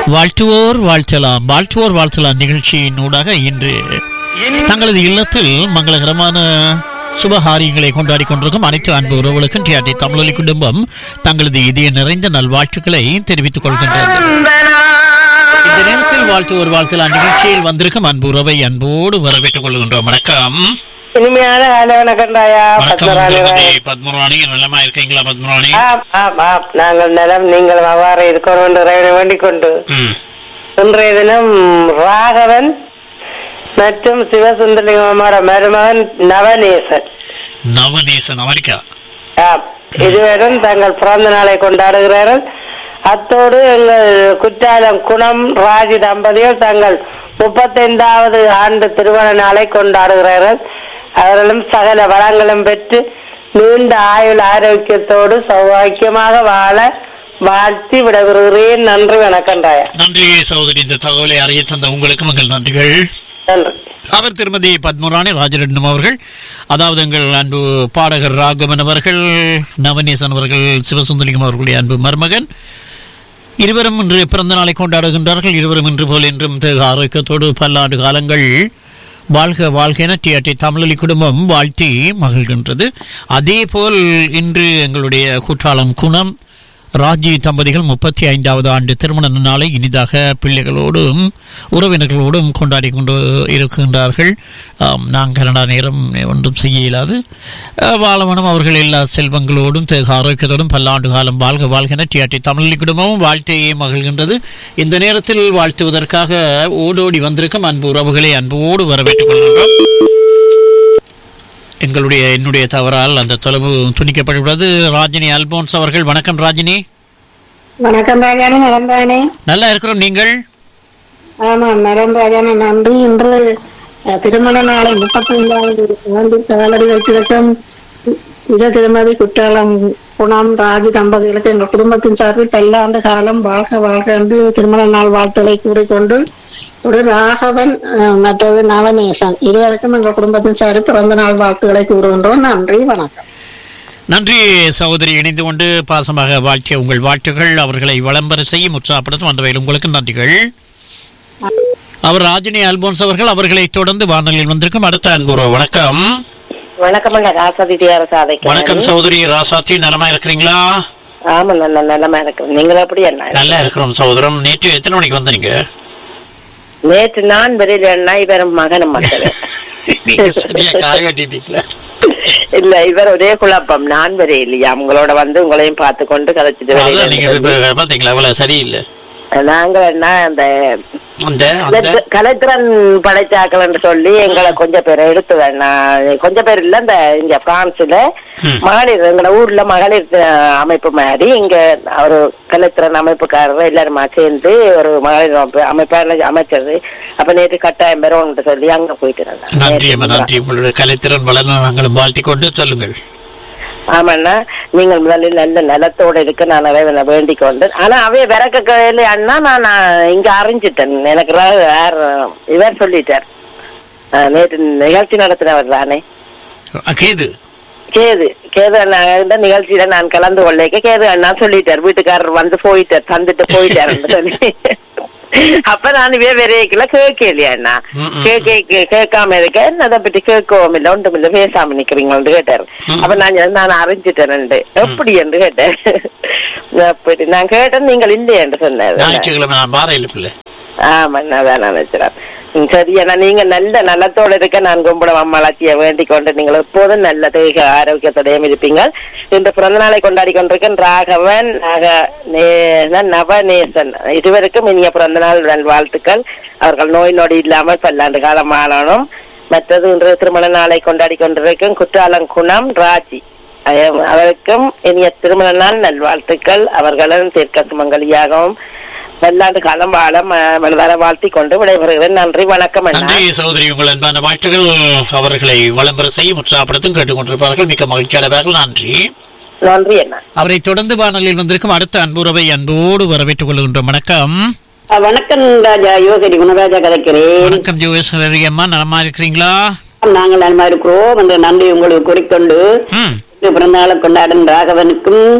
வாழ்த்துவோர் வாழ்த்தலாம் வாழ்த்துவோர் வாழ்த்தலாம் நிகழ்ச்சியின் ஊடாக இன்று தங்களது இல்லத்தில் மங்களகரமான சுபகாரியங்களை கொண்டாடி கொண்டிருக்கும் அனைத்து அன்பு உறவுகளுக்கும் டிஆர்டி தமிழொலி குடும்பம் தங்களது இதய நிறைந்த நல்வாழ்த்துக்களை தெரிவித்துக் கொள்கின்றது இந்த நேரத்தில் வாழ்த்துவோர் வாழ்த்தலாம் நிகழ்ச்சியில் வந்திருக்கும் அன்பு உறவை அன்போடு வரவேற்றுக் கொள்கின்றோம் வணக்கம் இனிமையான காலை வணக்கம்டாயா வணக்கம் பத்மராணி திருமதி பத்மராணி நலமா இருக்கீங்களா பத்மராணி ஆம், ஆம், ஆம். நாங்கள் நலம் நீங்கள் அவ்வாறு இருக்கணும் என்று இறைவனை வேண்டிக் கொண்டு ம் இன்றைய தினம் ராகவன் மற்றும் சிவசுந்தரிமார மருமகன் நவநேசன் நவநேசன் அமெரிக்கா ஆம். இருவரும் தங்கள் பிறந்த நாளை கொண்டாடுகிறார்கள் அத்தோடு எங்கள் குற்றாலம் குணம் ராஜி தம்பதிகள் தங்கள் முப்பத்தைந்தாவது ஆண்டு திருமண நாளை கொண்டாடுகிறார்கள் அவர்களும் சகல வளங்களும் பெற்று நீண்ட ஆயுள் ஆரோக்கியத்தோடு சௌபாக்கியமாக வாழ வாழ்த்தி விடைபெறுகிறேன் நன்றி வணக்கம் ராயா நன்றி சகோதரி இந்த தகவலை அறிய தந்த உங்களுக்கு மங்கள் நன்றிகள் நன்றி அவர் திருமதி பத்மராணி ராஜரட்னம் அவர்கள் அதாவது எங்கள் அன்பு பாடகர் ராகவன் அவர்கள் நவநேசன் அவர்கள் சிவசுந்தலிங்கம் அவர்களுடைய அன்பு மருமகன் இருவரும் இன்று பிறந்த நாளை கொண்டாடுகின்றார்கள் இருவரும் இன்று போல் என்றும் தேக ஆரோக்கியத்தோடு பல்லாண்டு காலங்கள் வாழ்க வாழ்க என டிஆர்டி தமிழொலி குடும்பம் வாழ்த்தி மகிழ்கின்றது அதே போல் இன்று எங்களுடைய குற்றாலம் குணம் ராஜி தம்பதிகள் முப்பத்தி ஐந்தாவது ஆண்டு திருமண நாளை இனிதாக பிள்ளைகளோடும் உறவினர்களோடும் கொண்டாடி கொண்டு இருக்கின்றார்கள் ஆம், நான் கனடா நேரம் ஒன்றும் செய்ய இயலாது அஹ், வாழவனம் அவர்கள் எல்லா செல்வங்களோடும் தேக ஆரோக்கியத்தோடும் பல்லாண்டு காலம் வாழ்க வாழ்கென டிஆர்டி தமிழ் குடும்பமும் வாழ்த்தையே மகிழ்கின்றது இந்த நேரத்தில் வாழ்த்துவதற்காக ஓடோடி வந்திருக்கும் அன்பு உறவுகளை அன்போடு வரவேற்றுக் கொள்கின்றோம் எங்களுடைய என்னுடைய தவறால் அந்த தொலைவு துணிக்கப்பட்டுள்ளது ராஜினி அல்போன்ஸ் அவர்கள் வணக்கம் ராஜினி வணக்கம் ராஜானி நலம் தானே நல்லா இருக்கிறோம் நீங்கள் ஆமாம் நலம் ராஜானி நன்றி இன்று அஹ், திருமண நாளை முப்பத்தி ஐந்தாவது ஆண்டு காலடி வைத்திருக்கும் இத திருமதி குற்றாலம் குணம் ராஜி தம்பதிகளுக்கு எங்கள் குடும்பத்தின் சார்பில் பல்லாண்டு காலம் வாழ்க வாழ்க என்று திருமண நாள் வாழ்த்துக்களை கூறிக்கொண்டு ஒரு ராகவன் அஹ், மற்றது நவநேசன் இருவருக்கும் எங்கள் குடும்பத்தின் சார்பில் பிறந்த நாள் வாழ்த்துக்களை கூறுகின்றோம் நன்றி வணக்கம் நன்றி சகோதரி இணைந்து கொண்டு பாசமாக வாழ்த்திய உங்கள் வாழ்த்துகள் அவர்களை வளம்பர செய்யும் உற்சாகப்படுத்தும் அந்த வகையில் உங்களுக்கு நன்றிகள் அவர் ராஜினி அல்போன்ஸ் அவர்கள் அவர்களை தொடர்ந்து வானொலியில் வந்திருக்கும் அடுத்த அன்பு வணக்கம் வணக்கம் ராசாதி சாதைக்கு வணக்கம் சகோதரி ராசாத்தி நலமா இருக்கிறீங்களா ஆமா நல்ல நல்லமா இருக்கு நீங்கள் எப்படி என்ன நல்லா இருக்கிறோம் சகோதரம் நேற்று எத்தனை மணிக்கு வந்தீங்க நேற்று நான் வெளியில அண்ணா இவரும் மகனும் வந்தது நீங்க சரியா காய கட்டிட்டீங்களா இல்ல இவர் ஒரே குழப்பம் நான் வரை இல்லையா உங்களோட வந்து உங்களையும் பார்த்து கொண்டு கதைச்சிட்டு அதான் வெளியில நீங்க இப்ப பாத்தீங்களா அவ்வளவு சரியில்லை நாங்க என்ன அந்த அந்த அந்த கலைத்- கலைத்திறன் படைச்சாக்கள்னு சொல்லி எங்களை கொஞ்சம் பேர் எடுத்து வேணாம் கொஞ்சம் பேர் இல்ல இந்த இங்க பிரான்ஸ்ல ம். மகளிர் எங்களோட ஊர்ல மகளிர் அஹ், அமைப்பு மாதிரி இங்க ஒரு கலைத்திறன் அமைப்புக்காரர் எல்லாருமா சேர்ந்து ஒரு மகளிர் அமைப்பு அமைப்பாளர் அமைச்சது அப்ப நேற்று கட்டாயம் பெறணும்னு சொல்லி அங்க போயிட்டு இருந்தேன். நன்றி அம்மா நன்றி உங்களுடைய கலைத்திறன் வளர நாங்களும் வாழ்த்தி கொண்டு சொல்லுங்கள் ஆமாண்ணா நீங்கள் முதலில் நல்ல நலத்தோட இருக்க நான் இறைவனை வேண்டிக் கொண்டு ஆனா அவைய விறக்க கையில அண்ணா நான் நான் இங்க அறிஞ்சிட்டேன் எனக்கு ர- யார் இவர் சொல்லிட்டார் அஹ், நேற்று நிகழ்ச்சி நடத்தினவர் தானே அ, கேது கேது கேது அண்ணா இந்த நிகழ்ச்சியில நான் கலந்து கொள்ளைக்க கேது அண்ணா சொல்லிட்டார் வீட்டுக்காரர் வந்து போயிட்டார் தந்துட்டு போயிட்டாருன்னு சொல்லி அப்ப நான் இவே விரைக்கல கேட்கலையா அண்ணா ம், ம், கேட்க கேட்காம இருக்க என்ன அதை பற்றி கேட்கவும் இல்லை ஒன்றும் இல்லை பேசாம நிக்கிறீங்கன்னு கேட்டாரு ம். அப்ப நான் சொன்னேன், நான் அறிஞ்சிட்டேன் எப்படி என்று கேட்டேன் அப்படி நான் கேட்டேன் நீங்கள் இல்லை என்று சொன்னார் ஞாயிற்றுக்கிழமை நான் பாறையில் பிள்ளை ஆமா அதான் நினைச்சிடறேன் ம், சரி ஏன்னா நீங்க நல்ல நலத்தோட இருக்க நான் கும்பிட அம்மாளாச்சிய வேண்டிக் கொண்டு நீங்கள் எப்போதும் நல்ல தேக ஆரோக்கியத்தோடையும் இருப்பீங்க இந்த பிறந்த நாளை கொண்டாடி கொண்டிருக்கேன் ராகவன் நாக நே- நவநேசன் இருவருக்கும் இனிய பிறந்த நாள் நல் வாழ்த்துக்கள் அவர்கள் நோய் நொடி இல்லாமல் பல்லாண்டு காலம் ஆளணும் மற்றது இன்று திருமண நாளை கொண்டாடி கொண்டிருக்கும் குற்றாலம் குணம் ராஜி அஹ் அவருக்கும் இனிய திருமண நாள் நல்வாழ்த்துக்கள் அவர்களும் தீர்க்க சுமங்கலியாகவும் பல்லாண்டு காலம் வாழ ம- மனதார வாழ்த்தி கொண்டு விடைபெறுகிறேன் நன்றி வணக்கம் அண்ணா நன்றி சகோதரி உங்கள் அன்பான வாழ்த்துகள் அவர்களை வளம்பெற செய்யும் உற்சாகப்படுத்தும் கேட்டுக்கொண்டிருப்பார்கள் மிக்க மகிழ்ச்சி அடைவார்கள் நன்றி நன்றி அண்ணா அவரை தொடர்ந்து வானொலியில் வந்திருக்கும் அடுத்த அன்புறவை அன்போடு வரவேற்றுக் கொள்கின்றோம் வணக்கம் வணக்கம் ராஜா யோசரி குணராஜா கதைக்கிறேன் வணக்கம் ஜோகேஸ்வரி அம்மா நலமா இருக்கிறீங்களா நாங்கள் நன்மா இருக்கிறோம் என்ற நன்றி உங்களுக்கு கூறிக்கொண்டு ம் இன்று பிறந்தநாளை கொண்டாடும் ராகவனுக்கும்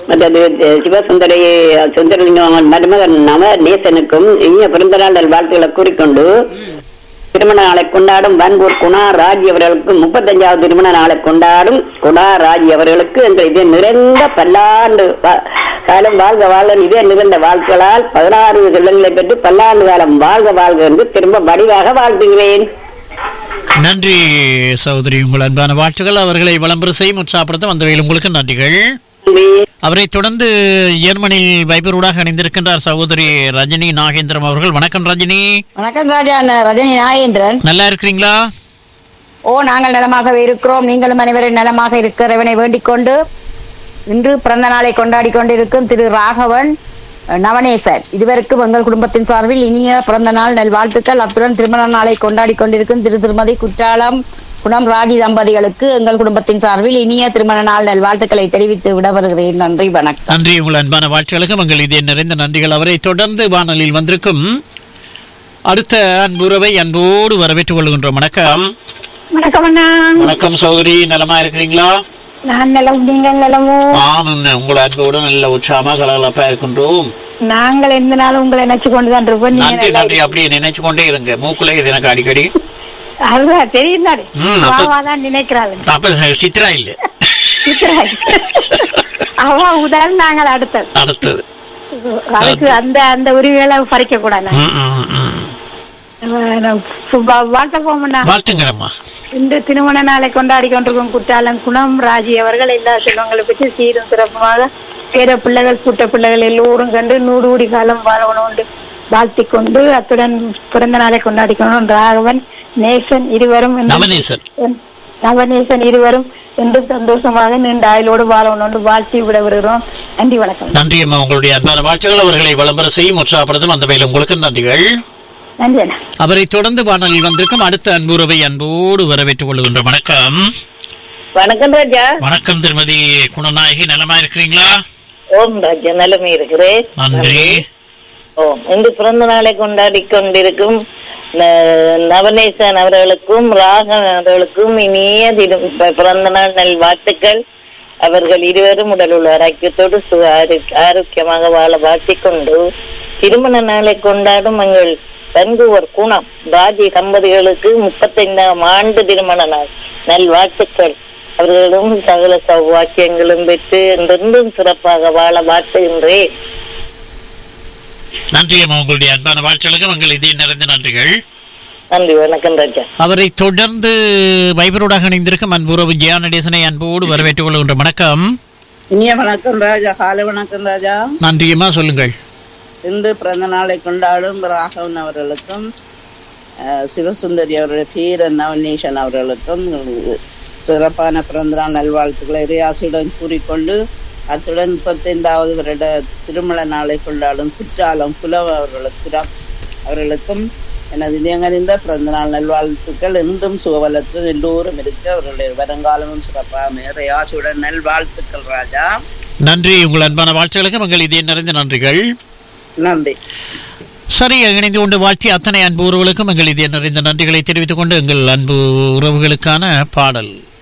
மற்றது அஹ், சிவசுந்தரி சுந்தரலிங்கம் மருமகன் நவ நேசனுக்கும் இனிய பிறந்தநாள் நல்வாழ்த்துக்களை கூறிக்கொண்டு திருமண நாளை கொண்டாடும் வன்பூர் குணா ராஜ் அவர்களுக்கு முப்பத்தஞ்சாவது திருமண நாளை கொண்டாடும் குணா ராஜ் அவர்களுக்கு இந்த இதே நிறைந்த பல்லாண்டு வா- காலம் வாழ்க வாழ்க இதே நிறைந்த வாழ்க்களால் பதினாறு செல்வங்களை பெற்று பல்லாண்டு காலம் வாழ்க வாழ்க என்று திரும்ப வடிவாக வாழ்த்துகிறேன் நன்றி சகோதரி உங்கள் அன்பான வாழ்த்துக்கள் அவர்களை விளம்பர செய்யும் உற்சாகப்படுத்த வந்தவையில் உங்களுக்கு நன்றிகள் நன்றி. அவரை தொடர்ந்து ஜெர்மனியில் வைபரூடாக இணைந்திருக்கின்றார் சகோதரி ரஜினி நாகேந்திரம் அவர்கள் வணக்கம் ரஜினி வணக்கம் ராஜா நான் ரஜினி நாகேந்திரன் நல்லா இருக்கிறீங்களா ஓ நாங்கள் நலமாகவே இருக்கிறோம் நீங்களும் அனைவரும் நலமாக இருக்கிறவனை வேண்டிக் கொண்டு இன்று பிறந்த நாளை கொண்டாடி கொண்டிருக்கும் திரு ராகவன் அஹ், நவநேசன் இருவருக்கும் எங்கள் குடும்பத்தின் சார்பில் இனிய பிறந்த நாள் நல்வாழ்த்துக்கள் அத்துடன் திருமண நாளை கொண்டாடி கொண்டிருக்கும் திரு திருமதி குற்றாலம் குணம் ராஜி தம்பதிகளுக்கு எங்கள் குடும்பத்தின் சார்பில் இனிய திருமண நாள் நல்வாழ்த்துக்களை தெரிவித்து விட வருகிறேன் நன்றி வணக்கம் நன்றி உங்கள் அன்பான வாழ்த்துக்களுக்கு உங்கள் இதே நிறைந்த நன்றிகள் அவரை தொடர்ந்து வானொலியில் வந்திருக்கும் அடுத்த அன்புறவை அன்போடு வரவேற்றுக் கொள்கின்றோம் வணக்கம் வணக்கம் அண்ணா வணக்கம் சகோதரி நலமா இருக்கிறீங்களா நான் நிலம் நீங்கள் நிலமும் ஆமாம் உங்கள் அன்போடு நல்ல உற்சாகமா கலகலப்பா இருக்கின்றோம் நாங்கள் எந்த நாளும் உங்களை நினைச்சு கொண்டுதான் இருப்போம் நீங்க நன்றி நல்லா நன்றி அப்படியே நினைச்சு கொண்டே இருங்க மூக்குல இது எனக்கு அடிக்கடி அதுதான் தெரியும் தானே ம், அப்ப- தான் நினைக்கிறாள் அப்ப சித்ரா இல்ல அவ உதாரணம் நாங்கள் அடுத்தது அடுத்தது அதுக்கு அந்த அந்த உரிமையில பறிக்க கூடாது ம், ம், ம். வாழ்த்த போமண்ணா வாழ்த்துங்கம்மா இந்த திருமண நாளை கொண்டாடி கொண்டிருக்கும் குற்றாலம் குணம் ராஜி அவர்கள் எல்லா செல்வங்களை பற்றி சீரும் சிறப்புமாக பேர பிள்ளைகள் கூட்ட பிள்ளைகள் எல்லோரும் கண்டு நூறு கோடி காலம் வாழணும் என்று வாழ்த்திக் கொண்டு அத்துடன் பிறந்த நாளை கொண்டாடி கொண்டு ராகவன் நேசன் இருவரும் என்றும் நவநேசன் நவநேசன் இருவரும் என்றும் சந்தோஷமாக நீண்ட ஆயுளோடு வாழணும் என்று வாழ்த்தி விட வருகிறோம் நன்றி வணக்கம் நன்றி அம்மா உங்களுடைய அன்பான வாழ்த்துக்கள் அவர்களை விளம்பர செய்யும் உற்சாகப்படுத்தும் அந்த வேலை உங்களுக்கு நன்றிகள் நன்றி அண்ணா அவரை தொடர்ந்து வானொலியில் வந்திருக்கும் அடுத்த அன்புறவை அன்போடு வரவேற்றுக் கொள்கின்ற வணக்கம் வணக்கம் ராஜா வணக்கம் திருமதி குணநாயகி நலமா இருக்கிறீங்களா ஓம் ராஜா நிலைமை இருக்கிறேன் நன்றி ஓ இன்று பிறந்த நாளை கொண்டாடி கொண்டிருக்கும் ந- நவநேசன் அவர்களுக்கும் ராகன் அவர்களுக்கும் இனிய திரு ப- பிறந்த நாள் நல் வாழ்த்துக்கள் அவர்கள் இருவரும் உடல் உள்ள ஆரோக்கியத்தோடு சு- ஆரு- ஆரோக்கியமாக வாழ வாழ்த்திக் கொண்டு திருமண நாளை கொண்டாடும் எங்கள் வன்கூவர் குணம் ராஜி தம்பதிகளுக்கு முப்பத்தைந்தாம் ஆண்டு திருமண நாள் நல் வாழ்த்துக்கள் அவர்களும் சகல சௌவாக்கியங்களும் பெற்று என்றென்றும் சிறப்பாக வாழ வாழ்த்துகின்றேன் நன்றி அம்மா உங்களுடைய அன்பான வாழ்த்துக்களுக்கு உங்கள் இதே நிறைந்த நன்றிகள் நன்றி வணக்கம் ராஜா அவரை தொடர்ந்து வைபரோடாக இணைந்திருக்கும் அன்புறவு ஜெயா நடேசனை அன்போடு வரவேற்றுக் கொள்கின்ற வணக்கம் இனிய வணக்கம் ராஜா காலை வணக்கம் ராஜா நன்றியம்மா சொல்லுங்கள் இன்று பிறந்த நாளை கொண்டாடும் ராகவன் அவர்களுக்கும் அஹ், சிவசுந்தரி அவருடைய பேரன் நவநீஷன் அவர்களுக்கும் சிறப்பான பிறந்த நாள் நல்வாழ்த்துக்களை இறையாசியுடன் கூறிக்கொண்டு அத்துடன் முப்பத்தைந்தாவது வருட திருமண நாளை கொண்டாடும் குற்றாலம் புலவ அவர்களுக்கு குரா- அவர்களுக்கும் எனது இதயங்கறிந்த பிறந்த நாள் நல்வாழ்த்துக்கள் என்றும் சுகவலத்துடன் எல்லோரும் இருக்க அவர்களுடைய வருங்காலமும் சிறப்பாக இறையாசியுடன் நல்வாழ்த்துக்கள் ராஜா நன்றி உங்கள் அன்பான வாழ்த்துக்களுக்கு உங்கள் இதே நிறைந்த நன்றிகள் நன்றி சரி இணைந்து கொண்டு வாழ்த்தி அத்தனை அன்பு உறவுகளுக்கும் எங்கள் இதே நிறைந்த நன்றிகளை தெரிவித்துக் கொண்டு எங்கள் அன்பு உறவுகளுக்கான பாடல்